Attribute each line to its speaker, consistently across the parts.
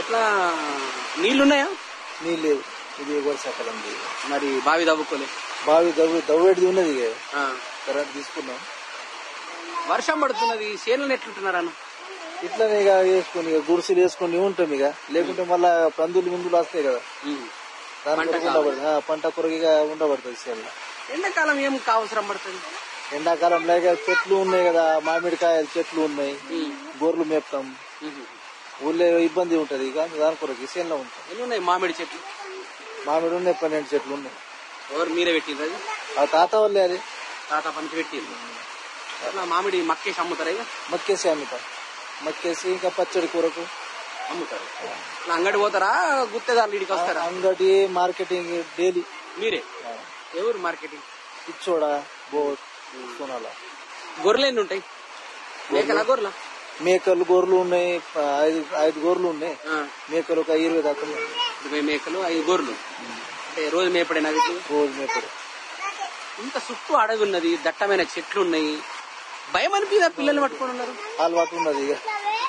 Speaker 1: ఎట్లా నీళ్లున్నాయా
Speaker 2: నీళ్ళు లేవు ఇది వర్షాకాలం లేదు
Speaker 1: మరి బావి దవ్వుకోలే
Speaker 2: బావి దవ్వు దవ్వేటిది ఉన్నది ఇక
Speaker 1: ఆ.
Speaker 2: కరెంట్ తీసుకున్నాం
Speaker 1: వర్షం పడుతున్నది చేనులను ఎట్లుంటున్నారు అన్న
Speaker 2: ఇట్లనే ఇక వేసుకొని ఇక గుడిసెలు వేసుకొని ఉంటాం ఇక లేకుంటే మళ్ళా పందులు మిందులు వస్తాయి కదా దాని
Speaker 1: పంట
Speaker 2: కొరకు ఉండబడుతుంది ఆ, పంట కొరకు ఇక ఉండబడుతుంది చేనులో
Speaker 1: ఎండాకాలం ఏం అవసరం పడుతుంది
Speaker 2: ఎండాకాలం లేక చెట్లు ఉన్నాయి కదా మామిడికాయలు చెట్లు ఉన్నాయి గొర్రెలు మేపుతాం ఊళ్ళో ఇబ్బంది ఉంటది ఇక దాని కొరకు చేనులో ఉంటాం
Speaker 1: ఎన్ని ఉన్నాయి మామిడి చెట్లు
Speaker 2: మామిడి ఉన్నాయి పన్నెండు చెట్లు ఉన్నాయి
Speaker 1: ఎవరు మీరే పెట్టిండ్రు అది
Speaker 2: ఆ తాత వాళ్ళే అది
Speaker 1: తాత పంచి పెట్టిండ్రు అట్లా మామిడి మక్కేసి అమ్ముతారా ఇక
Speaker 2: మక్కేసి అమ్ముతాం మక్కేసి ఇంకా పచ్చడి కూరకు
Speaker 1: అమ్ముతారు అట్లా అంగడి పోతారా గుత్తేదారులు ఇడికి వస్తారా
Speaker 2: అంగడి మార్కెటింగ్ డైలీ
Speaker 1: మీరే ఎవరు మార్కెటింగ్
Speaker 2: ఇచ్చోడా బోట్ సోనాల
Speaker 1: గొర్రెలు ఎన్ని ఉంటాయి మేకలా గొర్రెల
Speaker 2: మేకలు గొర్రెలు ఉన్నాయి ప- ఐదు ఐదు గొర్రెలు ఉన్నాయి మేకలు ఒక ఇరవై దాకా ఉన్నాయి
Speaker 1: ఇరవై మేకలు ఐదు గొర్రెలు అంటే రోజు మేపడేనా వీటిని
Speaker 2: రోజు మేకలు
Speaker 1: ఇంత చుట్టూ అడవి ఉన్నది దట్టమైన చెట్లు ఉన్నాయి భయం అనిపిదా పిల్లలు పట్టుకొని ఉన్నారు
Speaker 2: అలవాటు ఉన్నది ఇక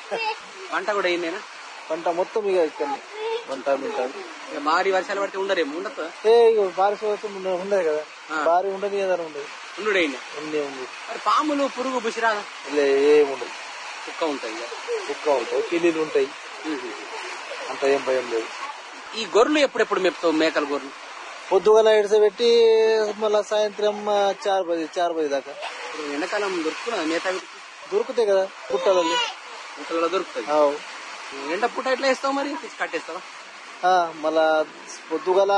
Speaker 1: వంట కూడా అయిందేనా
Speaker 2: పంట మొత్తం ఇక ఇక్కడ పంట మింటారు
Speaker 1: ఇక భారీ వర్షాలు పడితే ఉండరేమో ఉండదు
Speaker 2: ఏ ఇక బారి సంవత్సరం ఉన్న- ఉన్నది కదా భారీ ఉండదు ఏదైనా ఉండదు
Speaker 1: ఉండు అయింది
Speaker 2: ఉండే ఉంది
Speaker 1: మరి పాములు పురుగు బుసిరాదా
Speaker 2: ఇలా ఏముండదు
Speaker 1: కుక్క ఉంటాయి ఇక.
Speaker 2: కుక్క ఉంటాయి పిల్లిలు ఉంటాయి అంత ఏం భయం లేదు
Speaker 1: ఈ గొర్రెలు ఎప్పుడెప్పుడు మేపుతావు మేకల గొర్రెలు
Speaker 2: పొద్దుగల ఎడసబెట్టి మళ్ళా సాయంత్రం ఆ, చారు పది చారు పది దాకా
Speaker 1: ఇప్పుడు ఎండాకాలం దొరుకుతున్నదా మేత వీటికి?
Speaker 2: దొరుకుతాయి కదా పుట్టాలలో
Speaker 1: మేకలలో దొరుకుతుంది
Speaker 2: ఆవు.
Speaker 1: ఎండ పూట ఎట్లా వేస్తావు మరి తీసి కట్టేస్తావా
Speaker 2: ఆ, మళ్ళా పొద్దుగల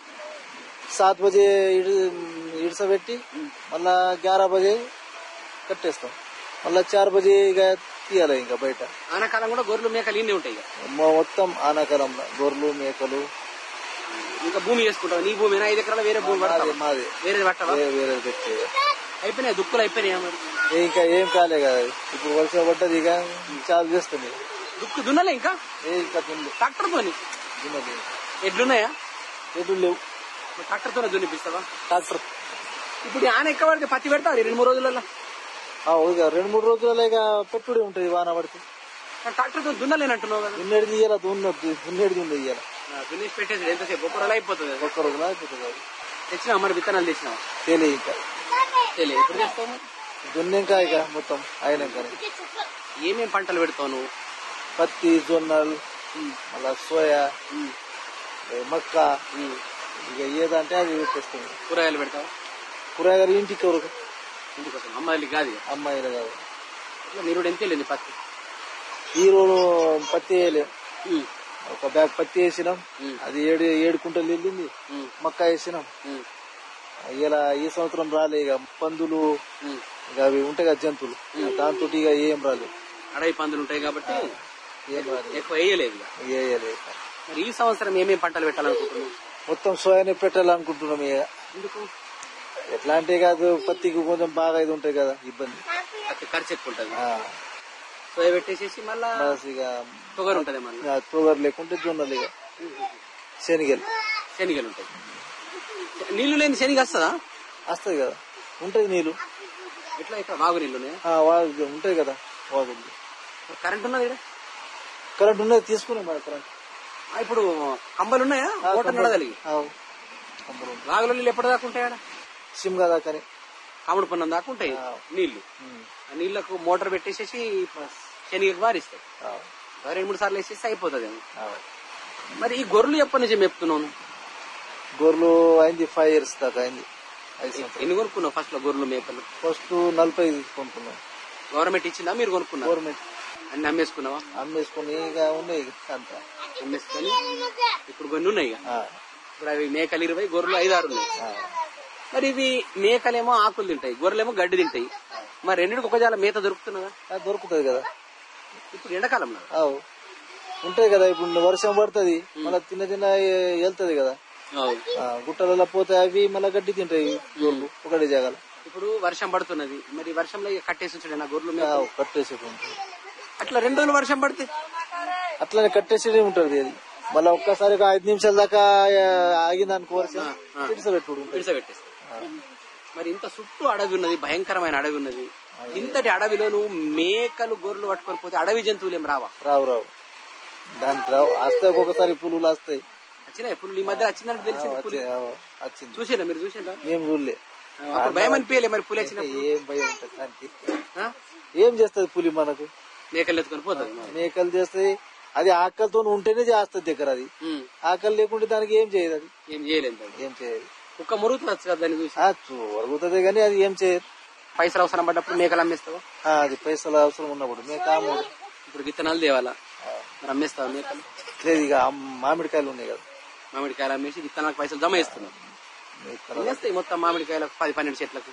Speaker 2: సాత్ బజే ఇడి- ఇడిసబెట్టి మళ్ళా గ్యారా బజే కట్టేస్తాం మళ్ళా చార్ బజే ఇక తీయాలి ఇంకా బయట
Speaker 1: ఆనకాలం కూడా గొర్రెలు మేకలు ఇన్ని ఉంటాయి ఇక.
Speaker 2: మొ- మొత్తం ఆనాకాలంలో గొర్రెలు మేకలు
Speaker 1: ఇంకా భూమి చేసుకుంటావు నీ భూమి ఐదు ఎకరాల వేరే భూమి
Speaker 2: మాది
Speaker 1: పడతావా
Speaker 2: మాది
Speaker 1: వేరేది పట్టవా
Speaker 2: వేరే వేరే పెట్టి
Speaker 1: అయిపోయినాయి దుక్కులు అయిపోయినాయా మరి
Speaker 2: ఏ ఇంకా ఏం కాలే కదా ఇప్పుడు వర్షం పడ్డది ఇక చాలు చేస్తుంది
Speaker 1: దుక్కు దున్నలే ఇంకా
Speaker 2: ఏ ఇంకా దున్ను
Speaker 1: ట్రాక్టర్ తోని
Speaker 2: దున్నది
Speaker 1: ఎడ్లున్నాయా
Speaker 2: ఎదురు లేవు
Speaker 1: ట్రాక్టర్ తోనే దున్నిపిస్తావా
Speaker 2: ట్రాక్టర్
Speaker 1: ఇప్పుడు ఈ ఆన ఎక్క పడితే పత్తి పెడతావు రెండు మూడు రోజులలో
Speaker 2: ఆ, ఇక రెండు మూడు రోజులలో ఇక పెట్టుబడి ఉంటుంది వాన పడితే
Speaker 1: ట్రాక్టర్ తో దున్నలేనంటున్నావు కదా
Speaker 2: దున్నేది ఇయ్యాల దున్నొద్దు దున్నేది ఉంది ఇయ్యాల
Speaker 1: ఆ, దున్నేసి పెట్టేసి ఎంతసేపు ఒక రోజు అయిపోతుంది అది.
Speaker 2: ఒక్క రోజులో అయిపోతుంది అది
Speaker 1: తెచ్చినావు మరి విత్తనాలు తెచ్చినావు
Speaker 2: తేలి ఇంకా
Speaker 1: తెలియదు ఎప్పుడు చేస్తావు మరి
Speaker 2: దున్నింక ఇక మొత్తం అయినాక
Speaker 1: ఏమేం పంటలు పెడతావు నువ్వు
Speaker 2: పత్తి జొన్నలు మళ్ళా సోయా ఏ మక్క ఇక ఏదంటే అది పెట్టేస్తుంది
Speaker 1: కూరగాయలు పెడతావు
Speaker 2: కూరగాయలు ఇంటికి వరకు
Speaker 1: ఇంటికోసం అమ్మాయిలకి కాదు ఇక.
Speaker 2: అమ్మాయిలు కాదు
Speaker 1: ఇట్లా మీరు కూడా ఎంత వెళ్ళింది పత్తి
Speaker 2: ఈ రోజు పత్తి వేయలే
Speaker 1: ఉమ్,
Speaker 2: ఒక బ్యాగ్ పత్తి వేసినాం
Speaker 1: ఉమ్,
Speaker 2: అది ఏడు ఏడు కుంటలు వెళ్ళింది
Speaker 1: ఉమ్,
Speaker 2: మక్క వేసినాం
Speaker 1: ఉమ్,
Speaker 2: ఇలా ఈ సంవత్సరం రాలే ఇక పందులు
Speaker 1: ఉమ్.
Speaker 2: ఇక అవి ఉంటాయి కదా జంతువులు దాంతో ఇక ఏం రాలేదు
Speaker 1: అడవి పందులు ఉంటాయి కాబట్టి
Speaker 2: ఏం రాలేదు
Speaker 1: ఎక్కువ వేయలేదు ఇక.
Speaker 2: ఇక వేయలేదు
Speaker 1: మరి ఈ సంవత్సరం ఏమేం పంటలు పెట్టాలనుకుంటున్నావు
Speaker 2: మొత్తం సోయానే పెట్టాలనుకుంటున్నాం ఇక
Speaker 1: ఎందుకు
Speaker 2: ఎట్లా అంటే కాదు పత్తికి కొంచెం బాగా ఇది ఉంటాయి కదా ఇబ్బంది
Speaker 1: పత్తి ఖర్చు ఎక్కువ ఉంటుంది
Speaker 2: ఆ,
Speaker 1: సోయ పెట్టేసేసి మళ్ళా
Speaker 2: బస్ ఇక
Speaker 1: షుగర్ ఉంటుంది మళ్ళీ
Speaker 2: ఆ, తోగరు లేకుంటే జొన్నలు ఇక శనగలు
Speaker 1: శనిగలు ఉంటాయి నీళ్లు లేని శనిగ వస్తుందా
Speaker 2: వస్తాయి కదా ఉంటది నీళ్ళు
Speaker 1: ఎట్లా ఇక్కడ వాగు నీళ్లు ఉన్నాయా
Speaker 2: ఆ, వాగు ఉంటాయి కదా వాగుంది
Speaker 1: మరి కరెంట్ ఉన్నది ఇక్కడ
Speaker 2: కరెంట్ ఉన్నది తీసుకున్నాం మరి కరెంట్
Speaker 1: ఆ, ఇప్పుడు కంబలు ఉన్నాయా
Speaker 2: ఆ,
Speaker 1: మోటార్
Speaker 2: కంబలు-
Speaker 1: నడగలిగి
Speaker 2: ఆ, కంబలు ఉంది.
Speaker 1: వాగులో నీళ్ళు ఎప్పటిదాకా ఉంటాయి ఆడ
Speaker 2: సిమ్గా దాకాని
Speaker 1: కాముడు పన్నం దాకా ఉంటాయి
Speaker 2: ఆ.
Speaker 1: నీళ్లు
Speaker 2: ఉమ్.
Speaker 1: ఆ నీళ్లకు మోటార్ పెట్టేసేసి శనిగకి వారిస్తాయి
Speaker 2: ఆ,
Speaker 1: ఒక రెండు మూడు సార్లు వేసేసి అయిపోతుంది
Speaker 2: ఆ.
Speaker 1: మరి ఈ గొర్రెలు ఎప్పటి నుంచి మెప్తున్నాను
Speaker 2: గొర్రెలు అయింది ఫైవ్ ఇయర్స్ దాకా అయింది ఐదు సంవత్సరాలు
Speaker 1: ఎన్ని కొనుక్కున్నావు ఫస్ట్ లో గొర్రెలు మేకలు
Speaker 2: ఫస్ట్ నలభై కొనుక్కున్నాం
Speaker 1: గవర్నమెంట్ ఇచ్చిందా మీరు కొనుక్కున్నారు
Speaker 2: గవర్నమెంట్
Speaker 1: అన్ని అమ్మేసుకున్నావా
Speaker 2: అమ్మేసుకుని ఇక ఉన్నాయి ఇక అంతా
Speaker 1: అమ్మేసుకొని ఇప్పుడు కొన్ని ఉన్నాయి ఇక
Speaker 2: ఆ,
Speaker 1: ఇప్పుడు అవి మేకలు ఇరవై గొర్రెలు ఐదు ఆరు ఉన్నాయి
Speaker 2: ఆ.
Speaker 1: మరి ఇవి మేకలేమో ఆకులు తింటాయి గొర్రెలేమో గడ్డి తింటాయి మరి రెండింటికి ఒక జాల మేత దొరుకుతున్నదా
Speaker 2: ఆ, దొరుకుతుంది కదా
Speaker 1: ఇప్పుడు ఎండాకాలంలో
Speaker 2: అవు ఉంటాయి కదా ఇప్పుడు వర్షం పడుతుంది మళ్ళీ తిన్న తిన్న వెళ్తుంది కదా ఆ, గుట్టలలో పోతే అవి మళ్ళీ గడ్డి తింటాయి గొర్రెలు ఒకటి జాగాల
Speaker 1: ఇప్పుడు వర్షం పడుతున్నది మరి వర్షంలో ఇక కట్టేసి ఉంచాడు నా గొర్రెలు మేక
Speaker 2: కట్టేసి ఉంటుంది
Speaker 1: అట్లా రెండు రోజులు వర్షం పడితే
Speaker 2: అట్లనే కట్టేసి ఉంటుంది అది మళ్ళీ ఒక్కసారి ఒక ఐదు నిమిషాల దాకా ఆగింది అనుకో వర్షం పెట్టుడు ఉంటుంది
Speaker 1: విడిసబెట్టేస్తాయి మరి ఇంత చుట్టూ అడవి ఉన్నది భయంకరమైన అడవి ఉన్నది ఇంతటి అడవిలో నువ్వు మేకలు గొర్రెలు పట్టుకొని పోతే అడవి జంతువులు ఏం రావా
Speaker 2: రావు రావు దానికి రావు వస్తాయి ఒక్కొక్కసారి పులులు వస్తాయి
Speaker 1: వచ్చినాయి పుల్లు ఈ మధ్య వచ్చిందంటే తెలిసింది పులి
Speaker 2: వచ్చే- ఆ, వచ్చింది
Speaker 1: చూసిందా మీరు చూసిందా
Speaker 2: ఏం చూడలే
Speaker 1: అప్పుడు భయం అనిపించలే మరి పులి వచ్చినప్పుడు
Speaker 2: ఏం భయం ఉంటుంది దానికి
Speaker 1: ఆ?
Speaker 2: ఏం చేస్తుంది పులి మనకు
Speaker 1: మేకలు ఎత్తుకొని పోతుంది
Speaker 2: మేకలు చేస్తాయి అది ఆకలితో ఉంటేనే చేస్తుంది దగ్గర అది
Speaker 1: ఉమ్.
Speaker 2: ఆకలి లేకుంటే దానికి ఏం చేయదు అది
Speaker 1: ఏం చేయలేదు దాన్ని.
Speaker 2: ఏం చేయదు
Speaker 1: కుక్క మురుగుతుంది కదా దాన్ని చూసి
Speaker 2: ఆ, చూ- వరుగుతుంది కానీ అది ఏం చేయదు
Speaker 1: పైసలు అవసరం పడ్డప్పుడు మేకలు అమ్మేస్తావా
Speaker 2: ఆ, అది పైసలు అవసరం ఉన్నప్పుడు మేక అమ్ముడు
Speaker 1: ఇప్పుడు విత్తనాలు తేవాలా మరి అమ్మేస్తావా మేకలు
Speaker 2: లేదు ఇక ఆ మామిడికాయలు ఉన్నాయి కదా
Speaker 1: మామిడికాయలు అమ్మేసి విత్తనాలకు పైసలు జమ చేస్తున్నావు
Speaker 2: మేకలు.
Speaker 1: అమ్మేస్తాయి మొత్తం మామిడికాయలకు పది పన్నెండు చెట్లకు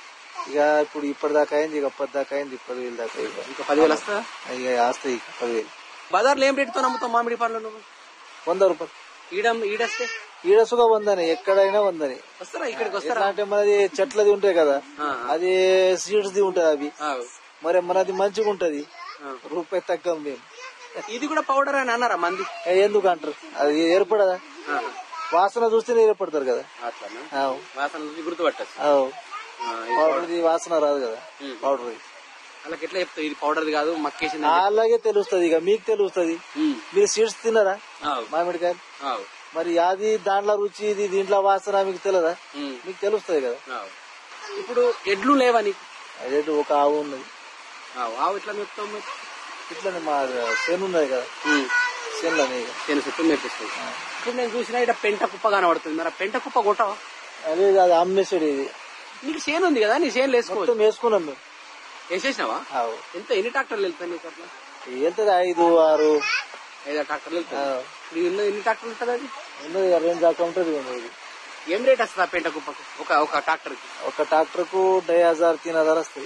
Speaker 2: ఇక ఇప్పుడు ఇప్పటిదాకా అయింది ఇక పద్దాకా అయింది పది వేలు దాకా ఇక
Speaker 1: ఇంకా పదివేలు వస్తా
Speaker 2: ఇక వస్తాయి ఇక పదివేలు
Speaker 1: బజార్లో ఏం రేటుతో నమ్ముతావు మామిడి పండ్లు నువ్వు
Speaker 2: వంద రూపాయలు
Speaker 1: ఈడ ఈడస్తే
Speaker 2: ఈడసుగా వందని ఎక్కడైనా వందని
Speaker 1: వస్తారా ఇక్కడికి వస్తారా
Speaker 2: ఎట్లా అంటే మనది చెట్లది ఉంటాయి కదా
Speaker 1: ఆ,
Speaker 2: అది సీడ్స్ ది ఉంటది అవి
Speaker 1: ఆ,
Speaker 2: మరి మనది మంచిగా ఉంటది
Speaker 1: ఆ.
Speaker 2: రూపాయి తగ్గం మేము
Speaker 1: ఇది కూడా పౌడర్ అని అన్నారా మంది
Speaker 2: ఏ, ఎందుకు అంటారు అది ఏర్పడదా
Speaker 1: ఆ,
Speaker 2: వాసన చూస్తేనే ఏర్పడతారు కదా
Speaker 1: అట్లానా
Speaker 2: ఆవ్.
Speaker 1: వాసన చూసి గుర్తుపట్టచ్చు
Speaker 2: ఆవ్. పౌడర్ది వాసన రాదు కదా
Speaker 1: ఉమ్.
Speaker 2: పౌడర్
Speaker 1: వాళ్ళకి ఎట్లా చెప్తావు ఇది పౌడర్ది కాదు మక్కేసింది
Speaker 2: అలాగే తెలుస్తుంది ఇక మీకు తెలుస్తుంది
Speaker 1: ఉమ్.
Speaker 2: మీరు సీడ్స్ తిన్నారా
Speaker 1: ఆవ్,
Speaker 2: మామిడికాయలు
Speaker 1: ఆవ్,
Speaker 2: మరి అది దాంట్లో రుచి ఇది దీంట్లో వాసన మీకు తెలియదా
Speaker 1: ఉమ్,
Speaker 2: మీకు తెలుస్తుంది కదా
Speaker 1: ఆవ్. ఇప్పుడు ఎడ్లు లేవా నీకు
Speaker 2: అదేంటి ఒక ఆవు ఉన్నది
Speaker 1: ఆవ్, ఆవు ఎట్లా చెప్తావు మరి
Speaker 2: ఇట్లనే మా శని ఉన్నది కదా
Speaker 1: ఉమ్.
Speaker 2: శనిలోనే ఇక
Speaker 1: నేను చుట్టూ మేపిస్తాయి ఇప్పుడు నేను చూసినా ఇక్కడ పెంట కుప్ప కనబడుతుంది మరి ఆ పెంట కుప్ప కొట్టవా
Speaker 2: అదే అది అమ్మేసాడు ఇది
Speaker 1: నీకు చేను ఉంది కదా నీ చేను వేసుకోవచ్చు
Speaker 2: మొత్తం వేసుకున్నాం మేము
Speaker 1: వేసేసినావా
Speaker 2: ఆవు.
Speaker 1: ఎంత ఎన్ని ట్రాక్టర్లు వెళ్తాయి నీకు అట్లా
Speaker 2: వెళ్తుంది ఐదు ఆరు
Speaker 1: ఐదారు ట్రాక్టర్లు వెళ్తాయి
Speaker 2: ఆ,
Speaker 1: ఇప్పుడు ఇల్లు ఎన్ని ట్రాక్టర్లు ఉంటుంది అది
Speaker 2: ఉన్నది ఇక రెండు దాకా ఉంటుంది ఇక ఇది.
Speaker 1: ఏం రేట్ వస్తుంది ఆ పెంట కుప్పకు ఒక ఒక ట్రాక్టర్ కి
Speaker 2: ఒక ట్రాక్టర్ కు డై హజార్ తీన్ హజార్ వస్తుంది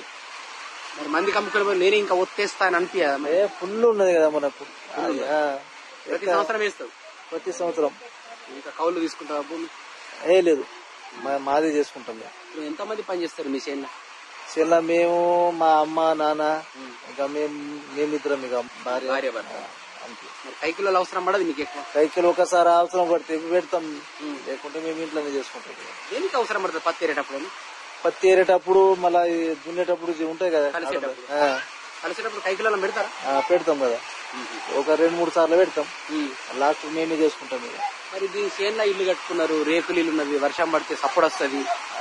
Speaker 1: మరి మంది కమ్ముకొని పోయి నేను ఇంకా ఒత్తేస్తా అని అనిపించదా మరి
Speaker 2: ఏ ఫుల్ ఉన్నది కదా మనకు ఆ,
Speaker 1: ప్రతి సంవత్సరం వేస్తావు
Speaker 2: ప్రతి సంవత్సరం
Speaker 1: ఇంకా కౌలు తీసుకుంటావా భూమి
Speaker 2: ఏ లేదు మా- మాది చేసుకుంటాం మేము
Speaker 1: ఇప్పుడు ఎంత మంది పని చేస్తారు మీ చేనులో
Speaker 2: చిన్న మేము మా అమ్మ నాన్న ఇంకా మేము మేమిద్దరం ఇక భార్య
Speaker 1: భార్య భర్త
Speaker 2: అంతే
Speaker 1: మరి కై కిలోలు అవసరం పడదు నీకు ఎక్కువ
Speaker 2: సైకిల్ ఒకసారి అవసరం పడితే పెడతాం లేకుంటే మేము ఇంట్లోనే చేసుకుంటాం ఇక.
Speaker 1: దేనికి అవసరం పడుతుంది పత్తి ఏరేటప్పుడు
Speaker 2: పత్తి ఏరేటప్పుడు మళ్ళా ఈ దున్నేటప్పుడు ఇవి ఉంటాయి కదా
Speaker 1: కలిసేటప్పుడు.
Speaker 2: ఆ,
Speaker 1: కలిసేటప్పుడు కై కిలోలు పెడతారా
Speaker 2: ఆ, పెడతాం కదా ఒక రెండు మూడు సార్లు పెడతాం
Speaker 1: ఉమ్.
Speaker 2: లాస్ట్ మేమే చేసుకుంటాం ఇక
Speaker 1: మరి దీని చేనులో ఇల్లు కట్టుకున్నారు రేకులు ఇల్లు ఉన్నది వర్షం పడితే సప్పుడు వస్తుంది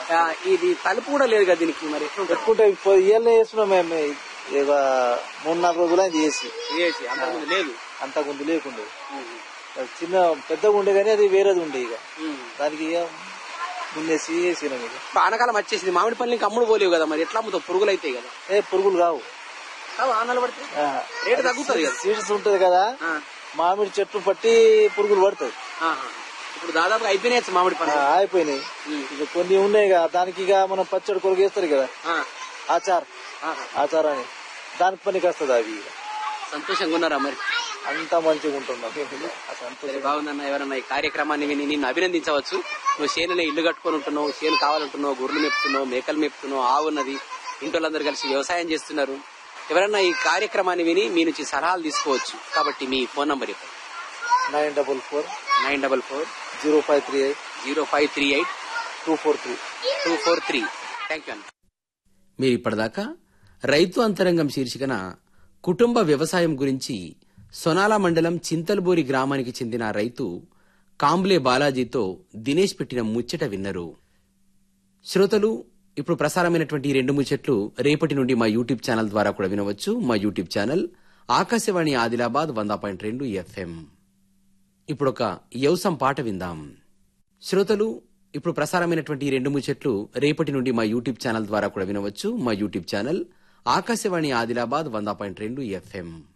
Speaker 1: ఇది తలుపు కూడా లేదు కదా దీనికి మరి ఎట్లా ఉంటుంది
Speaker 2: పెట్టుకుంటే ఇవాళ వేస్తున్నాం మేము ఇక మూడు నాలుగు రోజులు అయింది చేసి
Speaker 1: చేసి అంతకుముందు లేదు
Speaker 2: అంతకుముందు లేకుండే
Speaker 1: ఉమ్.
Speaker 2: చిన్న పెద్దగా ఉండే కానీ అది వేరేది ఉండే ఇక
Speaker 1: ఉమ్.
Speaker 2: దానికి ఇక ముందేసి వేసినాం ఇక
Speaker 1: ఇప్పుడు ఆనకాలం వచ్చేసింది మామిడి పళ్ళు ఇంకా అమ్ముడు పోలేవు కదా మరి ఎట్లా అమ్ముతావు పురుగులు అవుతాయి కదా
Speaker 2: ఏ పురుగులు కావు
Speaker 1: కావు ఆనలు పడితే రేటు తగ్గుతుంది కదా
Speaker 2: సీడ్స్ ఉంటది కదా
Speaker 1: ఆ.
Speaker 2: మామిడి చెట్లు పట్టి పురుగులు పడుతుంది
Speaker 1: ఆహా. ఇప్పుడు దాదాపు అయిపోయినాయి మామిడి
Speaker 2: ఆ,
Speaker 1: పళ్ళు
Speaker 2: అయిపోయినాయి
Speaker 1: ఉమ్.
Speaker 2: ఇక కొన్ని ఉన్నాయి కదా దానికి ఇక మనం పచ్చడి కొరకు వేస్తారు కదా
Speaker 1: ఆ.
Speaker 2: ఆచార్
Speaker 1: ఆహా.
Speaker 2: ఆచార్ అని దానికి పనికి వస్తుంది అవి ఇక
Speaker 1: సంతోషంగా ఉన్నారా మరి
Speaker 2: అంతా మంచిగా ఉంటున్నాం మేము. ఆ సంతోషం
Speaker 1: సరే బాగుందన్న ఎవరన్నా ఈ కార్యక్రమాన్ని విని నిన్ను అభినందించవచ్చు నువ్వు చేనునే ఇల్లు కట్టుకొని ఉంటున్నావు చేను కావాలంటున్నావు గొర్రెలు మెప్పుతున్నావు మేకలు మెప్పుతున్నావు ఆవు ఉన్నది ఇంటోళ్ళందరూ కలిసి వ్యవసాయం చేస్తున్నారు ఎవరన్నా ఈ కార్యక్రమాన్ని విని మీ నుంచి సలహాలు తీసుకోవచ్చు కాబట్టి మీ ఫోన్ నంబర్ ఇవ్వండి
Speaker 2: nine double four
Speaker 1: nine double four
Speaker 2: zero five three eight
Speaker 1: zero five three eight
Speaker 2: two four three
Speaker 1: two four three thank you అన్న మీరు ఇప్పటిదాకా రైతు అంతరంగం శీర్షికన కుటుంబ వ్యవసాయం గురించి సొనాల మండలం చింతల్బూరి గ్రామానికి చెందిన రైతు కాంబ్లే బాలాజీతో దినేష్ పెట్టిన ముచ్చట విన్నరు శ్రోతలు ఇప్పుడు ప్రసారమైనటువంటి ఈ రెండు ముచ్చట్లు రేపటి నుండి మా యూట్యూబ్ ఛానల్ ద్వారా కూడా వినవచ్చు మా యూట్యూబ్ ఛానల్ ఆకాశవాణి ఆదిలాబాద్ వంద పాయింట్ రెండు ఎఫ్ఎం ఇప్పుడొక యవసం పాట విందాం శ్రోతలు ఇప్పుడు ప్రసారమైనటువంటి ఈ రెండు ముచ్చట్లు రేపటి నుండి మా యూట్యూబ్ ఛానల్ ద్వారా కూడా వినవచ్చు మా యూట్యూబ్ ఛానల్ ఆకాశవాణి ఆదిలాబాద్ వంద పాయింట్ రెండు ఎఫ్ఎం